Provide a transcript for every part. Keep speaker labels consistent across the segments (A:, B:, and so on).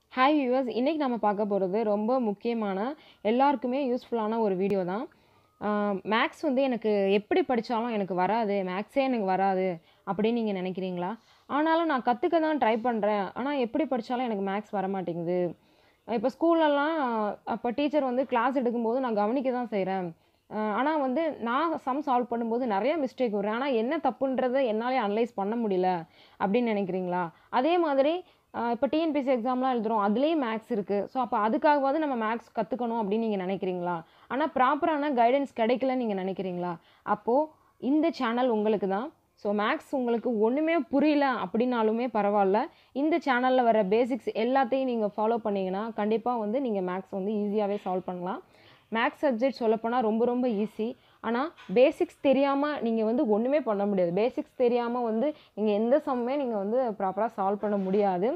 A: hi viewers இன்னைக்கு நம்ம பார்க்க போகிறது ரொம்ப முக்கியமான எல்லாருக்குமே யூஸ்ஃபுல்லான ஒரு வீடியோ தான் மேக்ஸ் வந்து எனக்கு எப்படி படித்தாலும் எனக்கு வராது மேக்ஸே எனக்கு வராது அப்படின்னு நீங்கள் நினைக்கிறீங்களா ஆனாலும் நான் கற்றுக்க தான் ட்ரை பண்ணுறேன் ஆனால் எப்படி படித்தாலும் எனக்கு மேக்ஸ் வர மாட்டேங்குது இப்போ ஸ்கூல்லலாம் அப்போ டீச்சர் வந்து கிளாஸ் எடுக்கும்போது நான் கவனிக்க தான் செய்கிறேன் ஆனால் வந்து நான் சம் சால்வ் பண்ணும்போது நிறைய மிஸ்டேக் வரும் ஆனால் என்ன தப்புன்றதை என்னாலே அனலைஸ் பண்ண முடியல அப்படின்னு நினைக்கிறீங்களா அதே மாதிரி இப்போ டிஎன்பிசி எக்ஸாம்லாம் எழுதுகிறோம் அதுலேயும் மேக்ஸ் இருக்குது ஸோ அப்போ அதுக்காகவாவது நம்ம மேக்ஸ் கற்றுக்கணும் அப்படின்னு நீங்கள் நினைக்கிறீங்களா ஆனால் ப்ராப்பரான கைடன்ஸ் கிடைக்கலன்னு நீங்கள் நினைக்கிறீங்களா அப்போது இந்த சேனல் உங்களுக்கு தான் ஸோ மேக்ஸ் உங்களுக்கு ஒன்றுமே புரியல அப்படின்னாலுமே பரவாயில்ல இந்த சேனலில் வர பேசிக்ஸ் எல்லாத்தையும் நீங்கள் ஃபாலோ பண்ணிங்கன்னா கண்டிப்பாக வந்து நீங்கள் மேக்ஸ் வந்து ஈஸியாகவே சால்வ் பண்ணலாம் மேக்ஸ் சப்ஜெக்ட் சொல்லப்போனால் ரொம்ப ரொம்ப ஈஸி ஆனால் பேசிக்ஸ் தெரியாமல் நீங்கள் வந்து ஒன்றுமே பண்ண முடியாது பேசிக்ஸ் தெரியாமல் வந்து நீங்கள் எந்த சம்மே நீங்கள் வந்து ப்ராப்பராக சால்வ் பண்ண முடியாது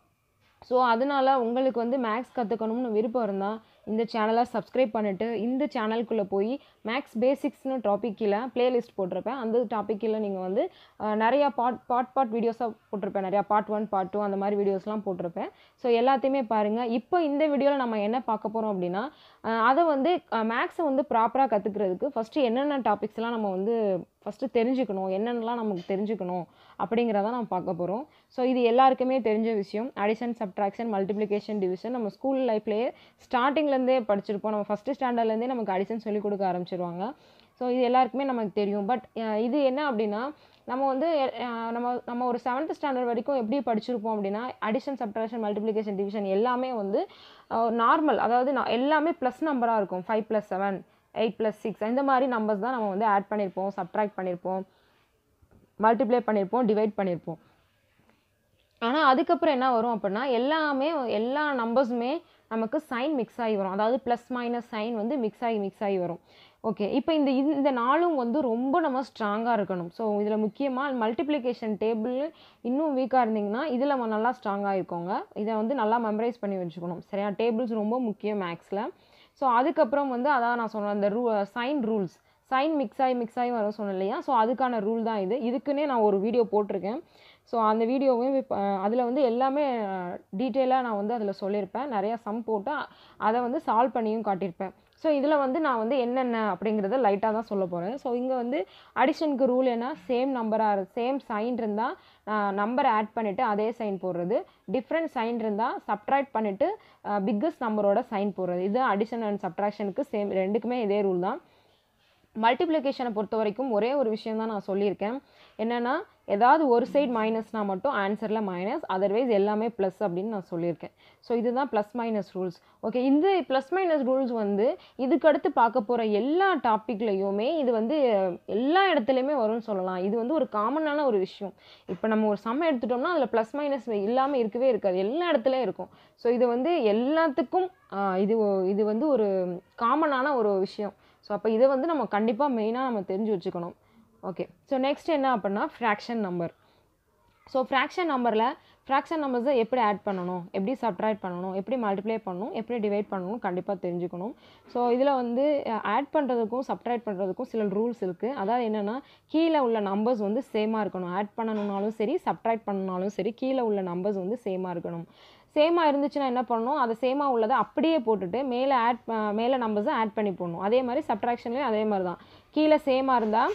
A: ஸோ அதனால் உங்களுக்கு வந்து மேக்ஸ் கற்றுக்கணும்னு விருப்பம் இருந்தால் இந்த சேனலை சப்ஸ்கிரைப் பண்ணிவிட்டு இந்த சேனலுக்குள்ளே போய் மேக்ஸ் பேசிக்ஸ்னு டாபிக் கீழே பிளேலிஸ்ட் போட்டிருப்பேன் அந்த டாபிக் கீழே நீங்கள் வந்து நிறையா பார்ட் பார்ட் பார்ட் வீடியோஸாக போட்டிருப்பேன் நிறையா பார்ட் ஒன் பார்ட் டூ அந்த மாதிரி வீடியோஸ்லாம் போட்டிருப்பேன் ஸோ எல்லாத்தையுமே பாருங்கள் இப்போ இந்த வீடியோவில் நம்ம என்ன பார்க்க போகிறோம் அப்படின்னா அதை வந்து மேக்ஸை வந்து ப்ராப்பராக கற்றுக்கிறதுக்கு ஃபஸ்ட்டு என்னென்ன டாபிக்ஸ்லாம் நம்ம வந்து ஃபஸ்ட்டு தெரிஞ்சுக்கணும் என்னென்னலாம் நமக்கு தெரிஞ்சுக்கணும் அப்படிங்கிறத நம்ம பார்க்க போகிறோம் ஸோ இது எல்லாருக்குமே தெரிஞ்ச விஷயம் அடிஷன் சப்ட்ராக்ஷன் மல்டிப்ளிகேஷன் டிவிஷன் நம்ம ஸ்கூல் லைஃப்லேயே ஸ்டார்டிங்லேருந்தே படிச்சிருப்போம் நம்ம ஃபஸ்ட்டு ஸ்டாண்டர்ட்லேருந்தே நமக்கு அடிஷன் சொல்லிக் கொடுக்க ஆரம்பிச்சிருவாங்க ஸோ இது எல்லாருக்குமே நமக்கு தெரியும் பட் இது என்ன அப்படின்னா நம்ம வந்து நம்ம நம்ம ஒரு செவன்த் ஸ்டாண்டர்ட் வரைக்கும் எப்படி படிச்சிருப்போம் அப்படின்னா அடிஷன் சப்ட்ராக்ஷன் மல்டிப்ளிகேஷன் டிவிஷன் எல்லாமே வந்து நார்மல் அதாவது எல்லாமே ப்ளஸ் நம்பராக இருக்கும் five plus seven eight plus six இந்த மாதிரி நம்பர்ஸ் தான் நம்ம வந்து ஆட் பண்ணியிருப்போம் சப்ட்ராக்ட் பண்ணியிருப்போம் மல்டிப்ளை பண்ணியிருப்போம் டிவைட் பண்ணியிருப்போம் ஆனால் அதுக்கப்புறம் என்ன வரும் அப்படின்னா எல்லாமே எல்லா நம்பர்ஸுமே நமக்கு சைன் மிக்ஸ் ஆகி வரும் அதாவது ப்ளஸ் மைனஸ் சைன் வந்து மிக்ஸ் ஆகி மிக்ஸ் ஆகி வரும் ஓகே இப்போ இந்த இந்த நாளும் வந்து ரொம்ப நம்ம ஸ்ட்ராங்காக இருக்கணும் ஸோ இதில் முக்கியமாக மல்டிப்ளிகேஷன் டேபிள் இன்னும் வீக்காக இருந்தீங்கன்னா இதில் நம்ம நல்லா ஸ்ட்ராங்காக இருக்கோங்க இதை வந்து நல்லா மெமரைஸ் பண்ணி வச்சுக்கணும் சரியா டேபிள்ஸ் ரொம்ப முக்கியம் மேக்ஸில் ஸோ அதுக்கப்புறம் வந்து அதான் நான் சொன்னேன் அந்த ரூ சைன் ரூல்ஸ் சைன் மிக்ஸ் ஆகி மிக்ஸ் ஆகி வரும் சொன்னேன் இல்லையா ஸோ அதுக்கான ரூல் தான் இது இதுக்குன்னே நான் ஒரு வீடியோ போட்டிருக்கேன் ஸோ அந்த வீடியோவும் இப்போ அதில் வந்து எல்லாமே டீட்டெயிலாக நான் வந்து அதில் சொல்லியிருப்பேன் நிறையா சம் போட்டு அதை வந்து சால்வ் பண்ணியும் காட்டியிருப்பேன் ஸோ இதில் வந்து நான் வந்து என்னென்ன அப்படிங்கிறத லைட்டாக தான் சொல்ல போகிறேன் ஸோ இங்கே வந்து அடிஷனுக்கு ரூல் என்ன சேம் நம்பராக சேம் சைன் இருந்தால் நம்பரை ஆட் பண்ணிவிட்டு அதே சைன் போடுறது டிஃப்ரெண்ட் சைன் இருந்தால் சப்ட்ராக்ட் பண்ணிவிட்டு பிக்கஸ்ட் நம்பரோட சைன் போடுறது இது அடிஷன் அண்ட் சப்ட்ராக்ஷனுக்கு சேம் ரெண்டுக்குமே இதே ரூல் தான் மல்டிப்ளிகேஷனை பொறுத்த வரைக்கும் ஒரே ஒரு விஷயம் தான் நான் சொல்லியிருக்கேன் என்னென்னா ஏதாவது ஒரு சைடு மைனஸ்னால் மட்டும் ஆன்சரில் மைனஸ் அதர்வைஸ் எல்லாமே ப்ளஸ் அப்படின்னு நான் சொல்லியிருக்கேன் ஸோ இதுதான் ப்ளஸ் மைனஸ் ரூல்ஸ் ஓகே இந்த ப்ளஸ் மைனஸ் ரூல்ஸ் வந்து இதுக்கடுத்து பார்க்க போகிற எல்லா டாப்பிக்லையுமே இது வந்து எல்லா இடத்துலையுமே வரும்னு சொல்லலாம் இது வந்து ஒரு காமனான ஒரு விஷயம் இப்போ நம்ம ஒரு சம் எடுத்துட்டோம்னா அதில் ப்ளஸ் மைனஸ் இல்லாமல் இருக்கவே இருக்காது எல்லா இடத்துலையும் இருக்கும் ஸோ இது வந்து எல்லாத்துக்கும் இது இது வந்து ஒரு காமனான ஒரு விஷயம் ஸோ அப்போ இதை வந்து நம்ம கண்டிப்பாக மெயினாக நம்ம தெரிஞ்சு வச்சுக்கணும் ஓகே ஸோ நெக்ஸ்ட் என்ன அப்படின்னா ஃப்ராக்ஷன் நம்பர் ஸோ ஃப்ராக்ஷன் நம்பரில் ஃப்ராக்ஷன் நம்பர்ஸை எப்படி ஆட் பண்ணணும் எப்படி சப்ட்ராக்ட் பண்ணணும் எப்படி மல்டிப்ளை பண்ணணும் எப்படி டிவைட் பண்ணணும் கண்டிப்பாக தெரிஞ்சுக்கணும் ஸோ இதில் வந்து ஆட் பண்ணுறதுக்கும் சப்ட்ராக்ட் பண்ணுறதுக்கும் சில ரூல்ஸ் இருக்குது அதாவது என்னென்னா கீழே உள்ள நம்பர்ஸ் வந்து சேமாக இருக்கணும் ஆட் பண்ணணுனாலும் சரி சப்ட்ராக்ட் பண்ணணுனாலும் சரி கீழே உள்ள நம்பர்ஸ் வந்து சேமாக இருக்கணும் சேமாக இருந்துச்சுன்னா என்ன பண்ணணும் அதை சேமாக உள்ளதை அப்படியே போட்டுட்டு மேலே ஆட் மேலே நம்பர்ஸை ஆட் பண்ணி போடணும் அதே மாதிரி சப்ட்ராக்ஷன்லேயும் அதே மாதிரி தான் கீழே சேமாக இருந்தால்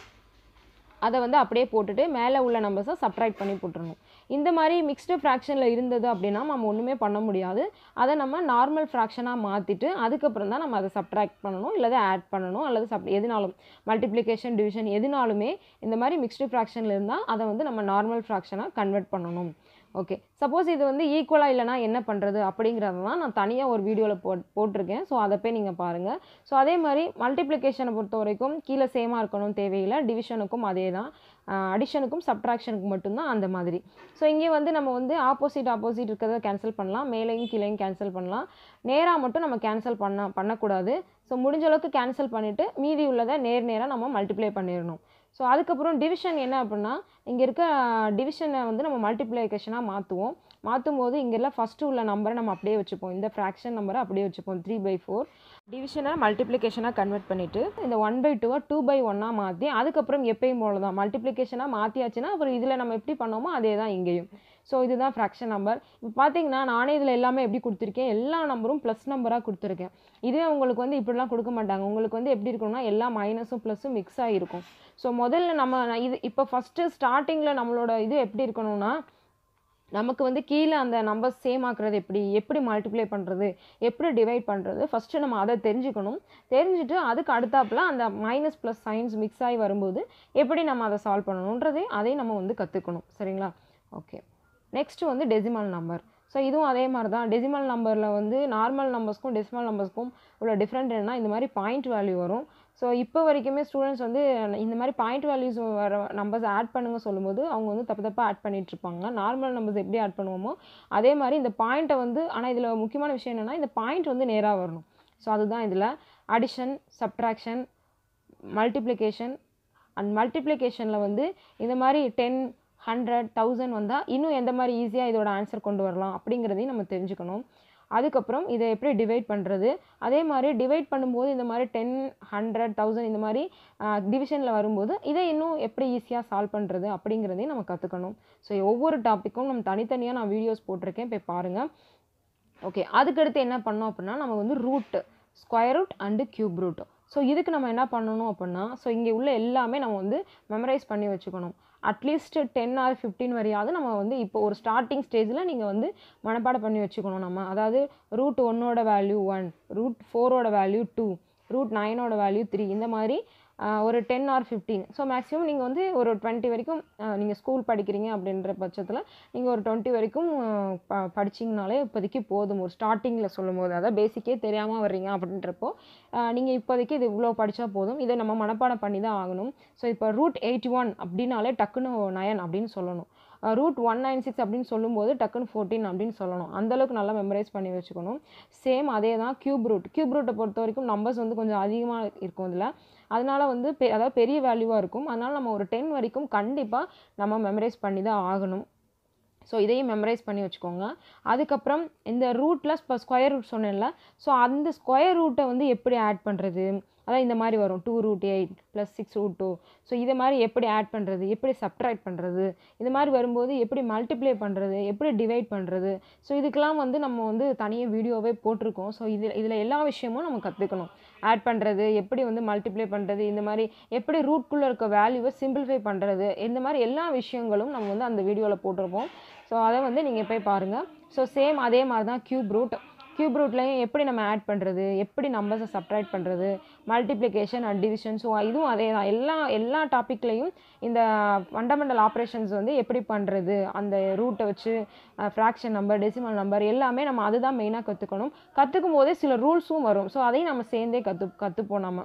A: அதை வந்து அப்படியே போட்டுட்டு மேலே உள்ள நம்பர்ஸை சப்ட்ராக்ட் பண்ணி போட்டுடணும் இந்த மாதிரி மிக்ஸ்டு ஃப்ராக்ஷனில் இருந்தது அப்படின்னா நம்ம ஒன்றுமே பண்ண முடியாது அதை நம்ம நார்மல் ஃப்ராக்ஷனாக மாற்றிட்டு அதுக்கப்புறம் தான் நம்ம அதை சப்ட்ராக்ட் பண்ணணும் இல்லை ஆட் பண்ணணும் அல்லது சப் எதுனாலும் மல்டிப்ளிகேஷன் டிவிஷன் எதுனாலுமே இந்த மாதிரி மிக்ஸ்டு ஃப்ராக்ஷனில் இருந்தால் அதை வந்து நம்ம நார்மல் ஃப்ராக்ஷனாக கன்வெர்ட் பண்ணணும் ஓகே சப்போஸ் இது வந்து ஈக்குவலாக இல்லைனா என்ன பண்ணுறது அப்படிங்கிறதெல்லாம் நான் தனியாக ஒரு வீடியோவில் போட் போட்டிருக்கேன் ஸோ அதை போய் நீங்கள் பாருங்கள் ஸோ அதே மாதிரி மல்டிப்ளிகேஷனை பொறுத்த வரைக்கும் கீழே சேமாக இருக்கணும் தேவையில்லை டிவிஷனுக்கும் அதே தான் அடிஷனுக்கும் சப்ட்ராக்ஷனுக்கு மட்டும்தான் அந்த மாதிரி ஸோ இங்கே வந்து நம்ம வந்து ஆப்போசிட் ஆப்போசிட் இருக்கிறத கேன்சல் பண்ணலாம் மேலேயும் கீழேயும் கேன்சல் பண்ணலாம் நேராக மட்டும் நம்ம கேன்சல் பண்ண பண்ணக்கூடாது ஸோ முடிஞ்ச அளவுக்கு கேன்சல் பண்ணிவிட்டு மீதி உள்ளதை நேர் நேராக நம்ம மல்டிப்ளை பண்ணிடணும் ஸோ அதுக்கப்புறம் டிவிஷன் என்ன அப்படின்னா இங்கே இருக்க டிவிஷனை வந்து நம்ம மல்டிப்ளிகேஷனாக மாற்றுவோம் மாற்றும் போது இங்கெல்லாம் ஃபஸ்ட்டு உள்ள நம்பரை நம்ம அப்படியே வச்சுப்போம் இந்த ஃப்ராக்ஷன் நம்பரை அப்படியே வச்சுப்போம் த்ரீ பை ஃபோர் டிவிஷனை மல்டிப்ளிகேஷனாக கன்வெர்ட் பண்ணிவிட்டு இந்த ஒன் பை டூவை டூ பை ஒன்னாக மாற்றி அதுக்கப்புறம் எப்பயும் போல தான் மல்டிப்ளிகேஷனாக மாற்றியாச்சுன்னா அப்புறம் இதில் நம்ம எப்படி பண்ணோமோ அதே தான் இங்கேயும் ஸோ இதுதான் ஃப்ராக்ஷன் நம்பர் இப்போ பார்த்தீங்கன்னா நானே இதில் எல்லாமே எப்படி கொடுத்துருக்கேன் எல்லா நம்பரும் ப்ளஸ் நம்பராக கொடுத்துருக்கேன் இதுவே உங்களுக்கு வந்து இப்படிலாம் கொடுக்க மாட்டாங்க உங்களுக்கு வந்து எப்படி இருக்கணும்னா எல்லா மைனஸும் ப்ளஸும் மிக்ஸ் ஆகிருக்கும் ஸோ முதல்ல நம்ம இது இப்போ ஃபஸ்ட்டு ஸ்டார்டிங்கில் நம்மளோட இது எப்படி இருக்கணும்னா நமக்கு வந்து கீழே அந்த நம்பர் சேம் ஆக்குறது எப்படி எப்படி மல்டிப்ளை பண்ணுறது எப்படி டிவைட் பண்ணுறது ஃபஸ்ட்டு நம்ம அதை தெரிஞ்சுக்கணும் தெரிஞ்சுட்டு அதுக்கு அடுத்தாப்புல அந்த மைனஸ் ப்ளஸ் சைன்ஸ் மிக்ஸ் ஆகி வரும்போது எப்படி நம்ம அதை சால்வ் பண்ணணுன்றதே அதையும் நம்ம வந்து கற்றுக்கணும் சரிங்களா ஓகே நெக்ஸ்ட் வந்து டெசிமல் நம்பர் ஸோ இதுவும் அதே மாதிரி தான் டெசிமல் நம்பரில் வந்து நார்மல் நம்பர்ஸ்க்கும் டெசிமல் நம்பர்ஸ்க்கும் உள்ள டிஃப்ரெண்ட் என்னன்னா இந்த மாதிரி பாயிண்ட் வேல்யூ வரும் ஸோ இப்போ வரைக்குமே ஸ்டூடெண்ட்ஸ் வந்து இந்த மாதிரி பாயிண்ட் வேல்யூஸ் வர நம்பர்ஸ் ஆட் பண்ணுங்க சொல்லும்போது அவங்க வந்து தப்பு தப்பாக ஆட் பண்ணிட்டு இருப்பாங்க நார்மல் நம்பர்ஸ் எப்படி ஆட் பண்ணுவோமோ அதே மாதிரி இந்த பாயிண்ட்டை வந்து ஆனால் இதில் முக்கியமான விஷயம் என்னென்னா இந்த பாயிண்ட் வந்து நேராக வரணும் ஸோ அதுதான் இதில் அடிஷன் சப்ட்ராக்ஷன் மல்டிப்ளிகேஷன் அண்ட் மல்டிப்ளிகேஷனில் வந்து இந்த மாதிரி டென் ஹண்ட்ரட் தௌசண்ட் வந்தால் இன்னும் எந்த மாதிரி ஈஸியாக இதோட ஆன்சர் கொண்டு வரலாம் அப்படிங்கிறதையும் நம்ம தெரிஞ்சுக்கணும் அதுக்கப்புறம் இதை எப்படி டிவைட் பண்ணுறது அதே மாதிரி டிவைட் பண்ணும்போது இந்த மாதிரி டென் ஹண்ட்ரட் தௌசண்ட் இந்த மாதிரி டிவிஷனில் வரும்போது இதை இன்னும் எப்படி ஈஸியாக சால்வ் பண்ணுறது அப்படிங்கிறதையும் நம்ம கற்றுக்கணும் ஸோ ஒவ்வொரு டாப்பிக்கும் நம்ம தனித்தனியாக நான் வீடியோஸ் போட்டிருக்கேன் போய் பாருங்கள் ஓகே அதுக்கடுத்து என்ன பண்ணோம் அப்படின்னா நம்ம வந்து root square root and cube root so இதுக்கு நம்ம என்ன பண்ணணும் அப்படின்னா ஸோ இங்கே உள்ள எல்லாமே நம்ம வந்து மெமரைஸ் பண்ணி வச்சுக்கணும் அட்லீஸ்ட் டென் ஆர் ஃபிஃப்டீன் வரையாவது நம்ம வந்து இப்போ ஒரு ஸ்டார்டிங் ஸ்டேஜில் நீங்கள் வந்து மனப்பாடம் பண்ணி வச்சுக்கணும் நம்ம அதாவது ரூட் ஒன்னோட வேல்யூ ஒன் ரூட் ஃபோரோட வேல்யூ டூ ரூட் நைனோட வேல்யூ த்ரீ இந்த மாதிரி ஒரு ten or fifteen so maximum நீங்கள் வந்து ஒரு டுவெண்ட்டி வரைக்கும் நீங்கள் ஸ்கூல் படிக்கிறீங்க அப்படின்ற பட்சத்தில் நீங்கள் ஒரு டுவெண்ட்டி வரைக்கும் ப படிச்சிங்கனாலே இப்போதைக்கு போதும் ஒரு ஸ்டார்டிங்கில் சொல்லும் போது அதாவது பேசிக்கே தெரியாமல் வர்றீங்க அப்படின்றப்போ நீங்கள் இப்போதைக்கு இது இவ்வளோ படித்தா போதும் இதை நம்ம மனப்பாடம் பண்ணி தான் ஆகணும் ஸோ இப்போ ரூட் எயிட்டி ஒன் அப்படின்னாலே டக்குன்னு நயன் அப்படின்னு சொல்லணும் ரூட் ஒன் நைன் சிக்ஸ் அப்படின்னு சொல்லும்போது டக்குன்னு ஃபோர்டீன் அப்படின்னு சொல்லணும் அந்தளவுக்கு நல்லா மெமரைஸ் பண்ணி வச்சுக்கணும் சேம் அதே தான் கியூப் ரூட் கியூப் ரூட்டை பொறுத்த வரைக்கும் நம்பர்ஸ் வந்து கொஞ்சம் அதிகமாக இருக்கும் இதில் அதனால் வந்து பெ அதாவது பெரிய வேல்யூவாக இருக்கும் அதனால் நம்ம ஒரு டென் வரைக்கும் கண்டிப்பாக நம்ம மெமரைஸ் பண்ணி தான் ஆகணும் ஸோ இதையும் மெமரைஸ் பண்ணி வச்சுக்கோங்க அதுக்கப்புறம் இந்த ரூட்டில் இப்போ ஸ்கொயர் ரூட் சொன்னேன்ல ஸோ அந்த ஸ்கொயர் ரூட்டை வந்து எப்படி ஆட் பண்ணுறது அதான் இந்த மாதிரி வரும் two root eight plus six root two so இதை மாதிரி எப்படி ஆட் பண்ணுறது எப்படி சப்ட்ராக்ட் பண்ணுறது இது மாதிரி வரும்போது எப்படி மல்டிப்ளை பண்ணுறது எப்படி டிவைட் பண்ணுறது ஸோ இதுக்கெல்லாம் வந்து நம்ம வந்து தனியாக வீடியோவே போட்டிருக்கோம் ஸோ இதில் இதில் எல்லா விஷயமும் நம்ம கற்றுக்கணும் ஆட் பண்ணுறது எப்படி வந்து மல்டிப்ளை பண்ணுறது இந்த மாதிரி எப்படி ரூட்குள்ளே இருக்க வேல்யூவை சிம்பிளிஃபை பண்ணுறது இந்த மாதிரி எல்லா விஷயங்களும் நம்ம வந்து அந்த வீடியோவில் போட்டிருப்போம் ஸோ அதை வந்து நீங்கள் போய் பாருங்கள் ஸோ சேம் அதே மாதிரி தான் க்யூப் ரூட் க்யூப் ரூட்லையும் எப்படி நம்ம ஆட் பண்ணுறது எப்படி நம்பர்ஸை சப்ட்ராக்ட் பண்ணுறது மல்டிப்ளிகேஷன் அண்ட் டிவிஷன் ஸோ இதுவும் அதே தான் எல்லா எல்லா டாப்பிக்லேயும் இந்த ஃபண்டமெண்டல் ஆப்ரேஷன்ஸ் வந்து எப்படி பண்ணுறது அந்த ரூட்டை வச்சு ஃப்ராக்ஷன் நம்பர் டெசிமல் நம்பர் எல்லாமே நம்ம அதுதான் மெயினாக கற்றுக்கணும் கற்றுக்கும் போதே சில ரூல்ஸும் வரும் ஸோ அதையும் நம்ம சேர்ந்தே கற்று கற்றுப்போம் நம்ம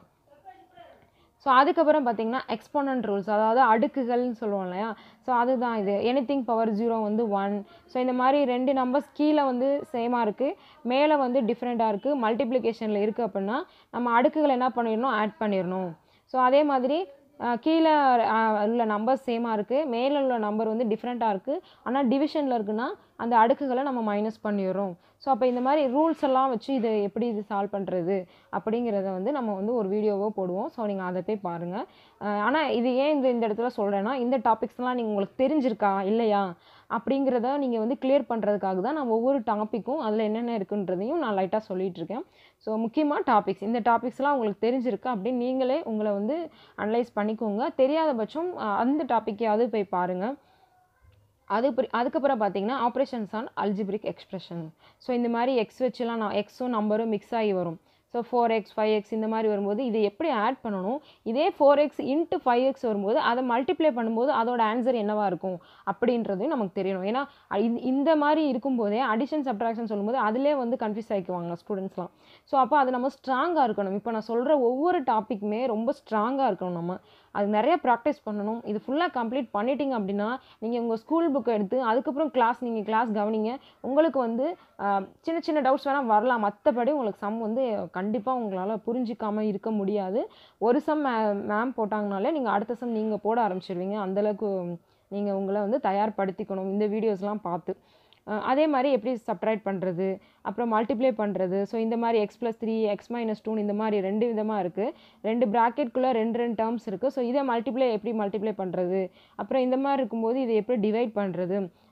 A: ஸோ அதுக்கப்புறம் பார்த்தீங்கன்னா எக்ஸ்போனன்ட் ரூல்ஸ் அதாவது அடுக்குகள்னு சொல்லுவோம் இல்லையா ஸோ அதுதான் இது எனிதிங் பவர் ஜீரோ வந்து ஒன் ஸோ இந்த மாதிரி ரெண்டு நம்பர்ஸ் கீழே வந்து சேமாக இருக்குது மேலே வந்து டிஃப்ரெண்ட்டாக இருக்குது மல்டிப்ளிகேஷனில் இருக்குது அப்படின்னா நம்ம அடுக்குகள் என்ன பண்ணிடணும் ஆட் பண்ணிடணும் ஸோ அதே மாதிரி கீழே உள்ள நம்பர் சேமாக இருக்குது மேலே உள்ள நம்பர் வந்து டிஃப்ரெண்ட்டாக இருக்குது ஆனால் டிவிஷனில் இருக்குன்னா அந்த அடுக்குகளை நம்ம மைனஸ் பண்ணிடுறோம் ஸோ அப்போ இந்த மாதிரி ரூல்ஸ் எல்லாம் வச்சு இது எப்படி இது சால்வ் பண்ணுறது அப்படிங்கிறத வந்து நம்ம வந்து ஒரு வீடியோவோ போடுவோம் ஸோ நீங்கள் அதை போய் பாருங்கள் ஆனால் இது ஏன் இந்த இந்த இடத்துல சொல்கிறேன்னா இந்த டாபிக்ஸ்லாம் நீங்கள் உங்களுக்கு தெரிஞ்சிருக்கா இல்லையா அப்படிங்கிறத நீங்கள் வந்து கிளியர் பண்ணுறதுக்காக தான் நான் ஒவ்வொரு டாப்பிக்கும் அதில் என்னென்ன இருக்குன்றதையும் நான் லைட்டாக சொல்லிகிட்டு இருக்கேன் ஸோ முக்கியமாக டாபிக்ஸ் இந்த டாபிக்ஸ்லாம் உங்களுக்கு தெரிஞ்சிருக்கா அப்படின்னு நீங்களே உங்களை வந்து அனலைஸ் பண்ணிக்கோங்க தெரியாத பட்சம் அந்த டாப்பிக்கையாவது போய் பாருங்கள் அது அதுக்கப்புறம் பார்த்தீங்கன்னா operations on algebraic expression so இந்த மாதிரி எக்ஸ் வச்சுலாம் நான் எக்ஸும் நம்பரும் மிக்ஸ் ஆகி வரும் so four x five x இந்த மாதிரி வரும்போது இதை எப்படி ஆட் பண்ணணும் இதே four x into five x வரும்போது அதை மல்டிப்ளை பண்ணும்போது அதோட ஆன்சர் என்னவாக இருக்கும் அப்படின்றதையும் நமக்கு தெரியணும் ஏன்னா இந்த மாதிரி இருக்கும்போதே அடிஷன் சப்ட்ராக்ஷன் சொல்லும்போது அதிலே வந்து கன்ஃபியூஸ் ஆகிக்குவாங்க ஸ்டூடெண்ட்ஸ்லாம் ஸோ அப்போ அது நம்ம ஸ்ட்ராங்காக இருக்கணும் இப்போ நான் சொல்கிற ஒவ்வொரு டாப்பிக்குமே ரொம்ப ஸ்ட்ராங்காக இருக்கணும் நம்ம அது நிறைய ப்ராக்டிஸ் பண்ணணும் இது ஃபுல்லாக கம்ப்ளீட் பண்ணிட்டீங்க அப்படின்னா நீங்கள் உங்கள் ஸ்கூல் புக்கை எடுத்து அதுக்கப்புறம் கிளாஸ் நீங்கள் கிளாஸ் கவனிங்க உங்களுக்கு வந்து சின்ன சின்ன டவுட்ஸ் வேணால் வரலாம் மற்றபடி உங்களுக்கு சம் வந்து கண்டிப்பாக உங்களால் புரிஞ்சிக்காமல் இருக்க முடியாது ஒரு சம் மே மேம் போட்டாங்கனாலே நீங்கள் அடுத்த சம் நீங்கள் போட ஆரம்பிச்சிடுவீங்க அந்தளவுக்கு நீங்கள் உங்களை வந்து தயார்படுத்திக்கணும் இந்த வீடியோஸ்லாம் பார்த்து அதே மாதிரி எப்படி சப்ட்ராக்ட் பண்ணுறது அப்புறம் மல்டிப்ளை பண்ணுறது ஸோ இந்த மாதிரி x plus three x minus two இந்த மாதிரி ரெண்டு விதமாக இருக்குது ரெண்டு ப்ராக்கெட்குள்ளே ரெண்டு ரெண்டு டேர்ம்ஸ் இருக்குது ஸோ இதை மல்டிப்ளை எப்படி மல்டிப்ளை பண்ணுறது அப்புறம் இந்த மாதிரி இருக்கும்போது இதை எப்படி டிவைட் பண்ணுறது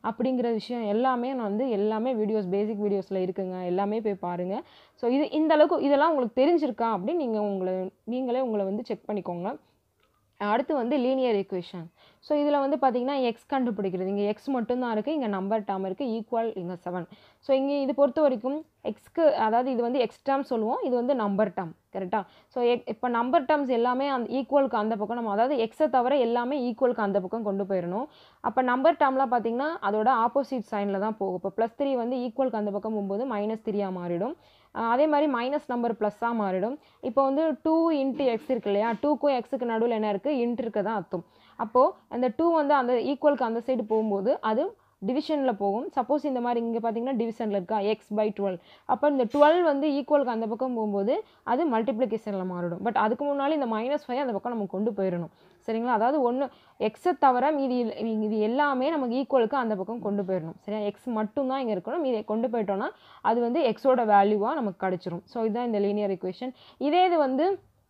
A: அப்படிங்கிற விஷயம் எல்லாமே நான் வந்து எல்லாமே வீடியோஸ் பேசிக் வீடியோஸில் இருக்குங்க எல்லாமே போய் பாருங்கள் ஸோ இது இந்த அளவுக்கு இதெல்லாம் உங்களுக்கு தெரிஞ்சிருக்கா அப்படின்னு நீங்கள் உங்களை நீங்களே உங்களை வந்து செக் பண்ணிக்கோங்க அடுத்து வந்து லீனியர் ஈக்குவேஷன் ஸோ இதில் வந்து பார்த்தீங்கன்னா எக்ஸ் கண்டுபிடிக்கிறது இங்கே எக்ஸ் மட்டும்தான் இருக்குது இங்கே நம்பர் டேர்ம் இருக்குது ஈக்குவல் இங்கே செவன் ஸோ இங்கே இது பொறுத்த வரைக்கும் எக்ஸ்க்கு அதாவது இது வந்து எக்ஸ் டேர்ம் சொல்லுவோம் இது வந்து நம்பர் டேர்ம் கரெக்டாக ஸோ எக் இப்போ நம்பர் டேர்ம்ஸ் எல்லாமே அந்த ஈக்குவலுக்கு அந்த பக்கம் நம்ம அதாவது எக்ஸை தவிர எல்லாமே ஈக்குவலுக்கு அந்த பக்கம் கொண்டு போயிடணும் அப்போ நம்பர் டேர்ம்லாம் பார்த்தீங்கன்னா அதோட ஆப்போசிட் சைனில் தான் போகும் இப்போ ப்ளஸ் த்ரீ வந்து ஈக்குவலுக்கு அந்த பக்கம் போகும்போது மைனஸ் த்ரீயாக மாறிடும் ஆஹ் அதே மாதிரி மைனஸ் நம்பர் ப்ளஸ்ஸாக மாறிடும் இப்போ வந்து டூ இன்ட்டு எக்ஸ் இருக்கு இல்லையா டூக்கும் எக்ஸுக்கு நடுவில் என்ன இருக்குது இன்ட் இருக்க தான் அர்த்தம் அப்போது அந்த டூ வந்து அந்த ஈக்குவலுக்கு அந்த சைடு போகும்போது அது டிவிஷனில் போகும் சப்போஸ் இந்த மாதிரி இங்கே பார்த்தீங்கன்னா டிவிஷனில் இருக்கா எக்ஸ் பை டுவெல் அப்போ இந்த டுவெல் வந்து ஈக்குவலுக்கு அந்த பக்கம் போகும்போது அது மல்டிப்ளிகேஷனில் மாறிடும் பட் அதுக்கு முன்னாடி இந்த மைனஸ் ஃபைவ் அந்த பக்கம் நம்ம கொண்டு போயிடணும் சரிங்களா அதாவது ஒன்று எக்ஸை தவிர மீதி இது எல்லாமே நமக்கு ஈக்குவலுக்கு அந்த பக்கம் கொண்டு போயிடணும் சரியா எக்ஸ் மட்டும்தான் இங்கே இருக்கணும் மீதி கொண்டு போயிட்டோம்னா அது வந்து எக்ஸோட வேல்யூவாக நமக்கு கிடச்சிரும் ஸோ இதுதான் இந்த லீனியர் ஈக்குவேஷன் இதே இது வந்து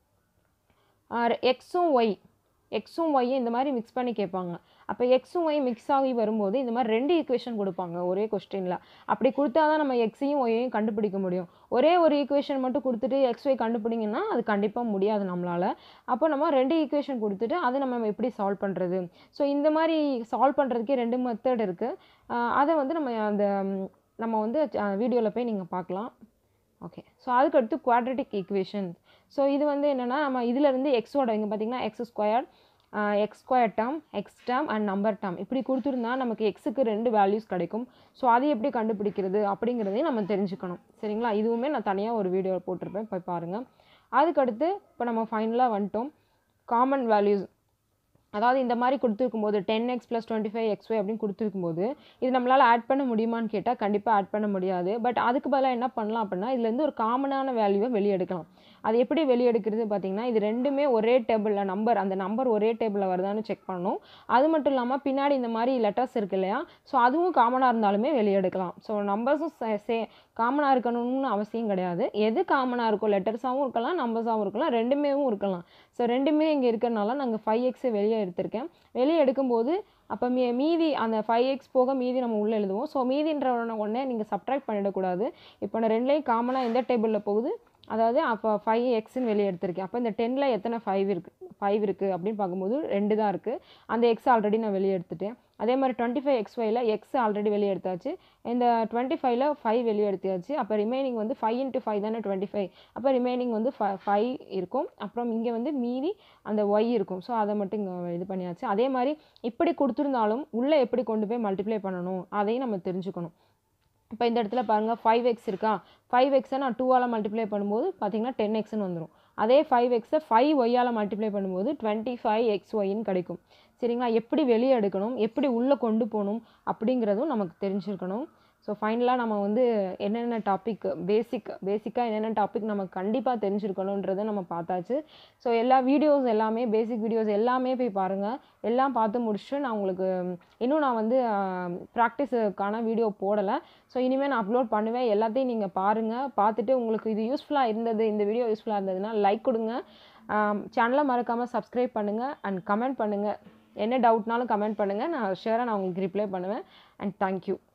A: எக்ஸும் ஒய் எக்ஸும் ஒய்யும் இந்த மாதிரி மிக்ஸ் பண்ணி கேட்பாங்க அப்போ எக்ஸும் ஒய் மிக்ஸ் ஆகி வரும்போது இந்த மாதிரி ரெண்டு ஈக்குவேஷன் கொடுப்பாங்க ஒரே கொஸ்டினில் அப்படி கொடுத்தா தான் நம்ம எக்ஸையும் ஒய்யையும் கண்டுபிடிக்க முடியும் ஒரே ஒரு ஈக்குவேஷன் மட்டும் கொடுத்துட்டு எக்ஸ் ஒய் கண்டுபிடிங்கன்னா அது கண்டிப்பாக முடியாது நம்மளால் அப்போ நம்ம ரெண்டு ஈக்குவேஷன் கொடுத்துட்டு அதை நம்ம எப்படி சால்வ் பண்ணுறது ஸோ இந்த மாதிரி சால்வ் பண்ணுறதுக்கே ரெண்டு மெத்தட் இருக்குது அதை வந்து நம்ம அந்த ம், நம்ம வந்து வீடியோவில் போய் நீங்கள் பார்க்கலாம் ஓகே ஸோ அதுக்கடுத்து குவாட்ரட்டிக் ஈக்குவேஷன் ஸோ இது வந்து என்னென்னா நம்ம இதிலேருந்து எக்ஸோட இங்கே பார்த்தீங்கன்னா x square x square term x term and number term இப்படி கொடுத்துருந்தா நமக்கு எக்ஸுக்கு ரெண்டு வேல்யூஸ் கிடைக்கும் ஸோ அது எப்படி கண்டுபிடிக்கிறது அப்படிங்கிறதையும் நம்ம தெரிஞ்சுக்கணும் சரிங்களா இதுவுமே நான் தனியாக ஒரு வீடியோ போட்டிருப்பேன் போய் பாருங்கள் அதுக்கடுத்து இப்போ நம்ம ஃபைனலாக வந்துட்டோம் காமன் வேல்யூஸ் அதாவது இந்த மாதிரி கொடுத்துருக்கும் போது ten x plus twenty five x y அப்படின்னு கொடுத்துருக்கும் போது இது நம்மளால் ஆட் பண்ண முடியுமான்னு கேட்டால் கண்டிப்பாக ஆட் பண்ண முடியாது பட் அதுக்கு பதிலாக என்ன பண்ணலாம் அப்படின்னா இதுலேருந்து ஒரு காமனான வேல்யூவை வெளியெடுக்கலாம் அது எப்படி வெளியெடுக்கிறது பார்த்தீங்கன்னா இது ரெண்டுமே ஒரே டேபிளில் நம்பர் அந்த நம்பர் ஒரே டேபிளில் வருதான்னு செக் பண்ணணும் அது மட்டும் இல்லாமல் பின்னாடி இந்த மாதிரி லெட்டர்ஸ் இருக்கு இல்லையா ஸோ அதுவும் காமனாக இருந்தாலுமே வெளியெடுக்கலாம் ஸோ நம்பர்ஸும் சே காமனாக இருக்கணும்னு அவசியம் கிடையாது எது காமனாக இருக்கோ லெட்டர்ஸாகவும் இருக்கலாம் நம்பர்ஸாகவும் இருக்கலாம் ரெண்டுமேவும் இருக்கலாம் ஸோ ரெண்டுமே இங்கே இருக்கிறனால நாங்கள் ஃபைவ் எக்ஸை வெளியே எடுத்திருக்கேன் வெளியே எடுக்கும்போது அப்போ மீ மீதி அந்த ஃபைவ் எக்ஸ் போக மீதி நம்ம உள்ளே எழுதுவோம் ஸோ மீதின்ற உடனே நீங்கள் சப்ட்ராக்ட் பண்ணிடக்கூடாது இப்போ நான் ரெண்டுலேயும் காமனாக எந்த டேபிளில் போகுது அதாவது அப்போ ஃபைவ் எக்ஸ்ன்னு வெளியே எடுத்திருக்கேன் அப்போ இந்த டென்னில் எத்தனை ஃபைவ் இருக்குது ஃபைவ் இருக்குது அப்படின்னு பார்க்கும்போது ரெண்டு தான் இருக்குது அந்த எக்ஸ் ஆல்ரெடி நான் வெளியே எடுத்துட்டேன் அதே மாதிரி டுவெண்ட்டி ஃபைவ் எக்ஸ் ஒயில் எக்ஸ் ஆல்ரெடி வெளியே எடுத்தாச்சு இந்த டுவெண்ட்டி ஃபைவ்ல ஃபைவ் வெளியே எடுத்தாச்சு அப்போ ரிமைனிங் வந்து ஃபைவ் இன்ட்டு ஃபைவ் தானே டுவெண்ட்டி ஃபைவ் அப்போ ரிமைனிங் வந்து ஃபைவ் இருக்கும் அப்புறம் இங்கே வந்து மீதி அந்த ஒய் இருக்கும் ஸோ அதை மட்டும் இங்கே இது பண்ணியாச்சு அதே மாதிரி இப்படி கொடுத்துருந்தாலும் உள்ளே எப்படி கொண்டு போய் மல்டிப்ளை பண்ணணும் அதையும் நம்ம தெரிஞ்சுக்கணும் இப்போ இந்த இடத்துல பாருங்கள் ஃபைவ் எக்ஸ் இருக்கா ஃபைவ் எக்ஸை நான் டூவால் மல்டிப்ளை பண்ணும்போது பார்த்தீங்கன்னா டென் எக்ஸ்னு வந்துடும் அதே ஃபைவ் எக்ஸை ஃபைவ் ஒய்யால் மல்டிப்ளை பண்ணும்போது டுவெண்ட்டி ஃபைவ் எக்ஸ் ஒய்ன்னு கிடைக்கும் சரிங்களா எப்படி வெளியே எடுக்கணும் எப்படி உள்ளே கொண்டு போகணும் அப்படிங்கிறதும் நமக்கு தெரிஞ்சிருக்கணும் ஸோ ஃபைனலாக நம்ம வந்து என்னென்ன டாபிக் பேசிக் பேசிக்காக என்னென்ன டாபிக் நம்ம கண்டிப்பாக தெரிஞ்சிருக்கணுன்றதை நம்ம பார்த்தாச்சு ஸோ எல்லா வீடியோஸ் எல்லாமே பேசிக் வீடியோஸ் எல்லாமே போய் பாருங்கள் எல்லாம் பார்த்து முடிச்சுட்டு நான் உங்களுக்கு இன்னும் நான் வந்து ப்ராக்டிஸுக்கான வீடியோ போடலை ஸோ இனிமேல் நான் அப்லோட் பண்ணுவேன் எல்லாத்தையும் நீங்கள் பாருங்கள் பார்த்துட்டு உங்களுக்கு இது யூஸ்ஃபுல்லாக இருந்தது இந்த வீடியோ யூஸ்ஃபுல்லாக இருந்ததுன்னா லைக் கொடுங்க சேனலை மறக்காமல் சப்ஸ்கிரைப் பண்ணுங்கள் அண்ட் கமெண்ட் பண்ணுங்கள் என்ன டவுட்னாலும் கமெண்ட் பண்ணுங்கள் நான் ஷேராக நான் உங்களுக்கு ரிப்ளை பண்ணுவேன் அண்ட் தேங்க்யூ